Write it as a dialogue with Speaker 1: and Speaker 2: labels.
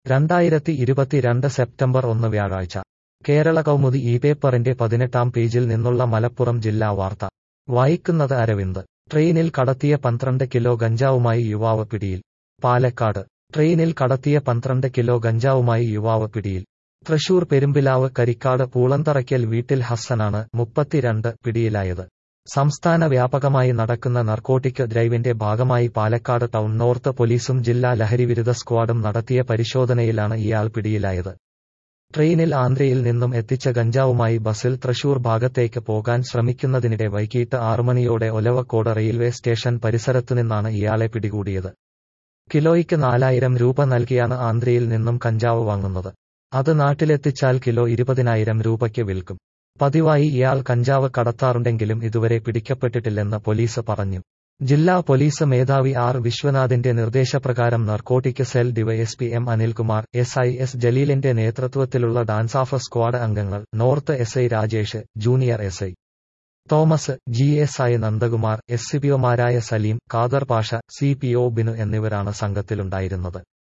Speaker 1: രണ്ടായിരത്തി ഇരുപത്തിരണ്ട് സെപ്റ്റംബർ ഒന്ന് വ്യാഴാഴ്ച കേരള കൗമുദി ഈ പേപ്പറിന്റെ പതിനെട്ടാം പേജിൽ നിന്നുള്ള മലപ്പുറം ജില്ലാ വാർത്ത വായിക്കുന്നത് അരവിന്ദ് ട്രെയിനിൽ കടത്തിയ പന്ത്രണ്ട് കിലോ ഗഞ്ചാവുമായി യുവാവ് പിടിയിൽ പാലക്കാട് ട്രെയിനിൽ കടത്തിയ പന്ത്രണ്ട് കിലോ ഗഞ്ചാവുമായി യുവാവ് പിടിയിൽ തൃശൂർ പെരുമ്പിലാവ് കരിക്കാട് പൂളന്തറയ്ക്കൽ വീട്ടിൽ ഹസ്സനാണ് മുപ്പത്തിരണ്ട് പിടിയിലായത് സംസ്ഥാന വ്യാപകമായി നടക്കുന്ന നർക്കോട്ടിക് ഡ്രൈവിന്റെ ഭാഗമായി പാലക്കാട് ടൗൺ നോർത്ത് പോലീസും ജില്ലാ ലഹരിവിരുദ്ധ സ്ക്വാഡും നടത്തിയ പരിശോധനയിലാണ് ഇയാൾ പിടിയിലായത് ട്രെയിനിൽ ആന്ധ്രയിൽ നിന്നും എത്തിച്ച ഗഞ്ചാവുമായി ബസിൽ തൃശൂർ ഭാഗത്തേക്ക് പോകാൻ ശ്രമിക്കുന്നതിനിടെ വൈകിട്ട് ആറുമണിയോടെ ഒലവക്കോട് റെയിൽവേ സ്റ്റേഷൻ പരിസരത്തുനിന്നാണ് ഇയാളെ പിടികൂടിയത് കിലോയ്ക്ക് നാലായിരം രൂപ നൽകിയാണ് ആന്ധ്രയിൽ നിന്നും കഞ്ചാവ് വാങ്ങുന്നത് അത് നാട്ടിലെത്തിച്ചാൽ കിലോ ഇരുപതിനായിരം രൂപയ്ക്ക് വിൽക്കും പതിവായി ഇയാൾ കഞ്ചാവ് കടത്താറുണ്ടെങ്കിലും ഇതുവരെ പിടിക്കപ്പെട്ടിട്ടില്ലെന്ന് പോലീസ് പറഞ്ഞു ജില്ലാ പോലീസ് മേധാവി ആർ വിശ്വനാഥിന്റെ നിർദ്ദേശപ്രകാരം narcotic cell DYSP M Anilkumar S I S ജലീലിന്റെ നേതൃത്വത്തിലുള്ള ഡാൻസാഫ് സ്ക്വാഡ് അംഗങ്ങൾ north S I Rajesh junior S I Thomas G S I Nandakumar S C പിഒമാരായ Salim Khader Pasha C P O Binu എന്നിവരാണ് സംഘത്തിലുണ്ടായിരുന്നത്